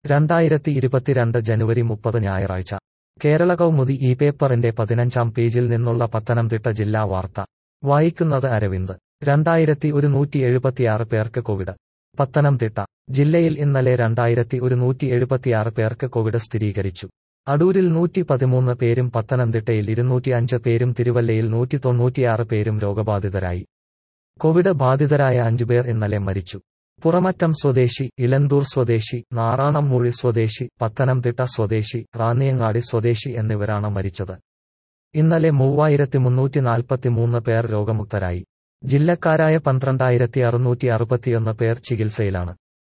രണ്ടായിരത്തി ഇരുപത്തിരണ്ട് ജനുവരി മുപ്പത് ഞായറാഴ്ച കേരള കൗമുദി ഈ പേപ്പറിന്റെ പതിനഞ്ചാം പേജിൽ നിന്നുള്ള പത്തനംതിട്ട ജില്ലാ വാർത്ത വായിക്കുന്നത് അരവിന്ദ് രണ്ടായിരത്തി ഒരുന്നൂറ്റി എഴുപത്തിയാറ് പേർക്ക് കോവിഡ് പത്തനംതിട്ട ജില്ലയിൽ ഇന്നലെ രണ്ടായിരത്തി ഒരുന്നൂറ്റി എഴുപത്തിയാറ് പേർക്ക് കോവിഡ് സ്ഥിരീകരിച്ചു അടൂരിൽ നൂറ്റി പതിമൂന്ന് പേരും പത്തനംതിട്ടയിൽ ഇരുന്നൂറ്റി അഞ്ച് പേരും തിരുവല്ലയിൽ നൂറ്റി തൊണ്ണൂറ്റിയാറ് പേരും രോഗബാധിതരായി കോവിഡ് ബാധിതരായ അഞ്ചുപേർ ഇന്നലെ മരിച്ചു പുറമറ്റം സ്വദേശി ഇലന്തൂർ സ്വദേശി നാറാണംമൂഴി സ്വദേശി പത്തനംതിട്ട സ്വദേശി റാന്നിയങ്ങാടി സ്വദേശി എന്നിവരാണ് മരിച്ചത് ഇന്നലെ മൂവായിരത്തി മുന്നൂറ്റി നാൽപ്പത്തിമൂന്ന് പേർ രോഗമുക്തരായി ജില്ലക്കാരായ പന്ത്രണ്ടായിരത്തി അറുന്നൂറ്റി അറുപത്തിയൊന്ന് പേർ ചികിത്സയിലാണ്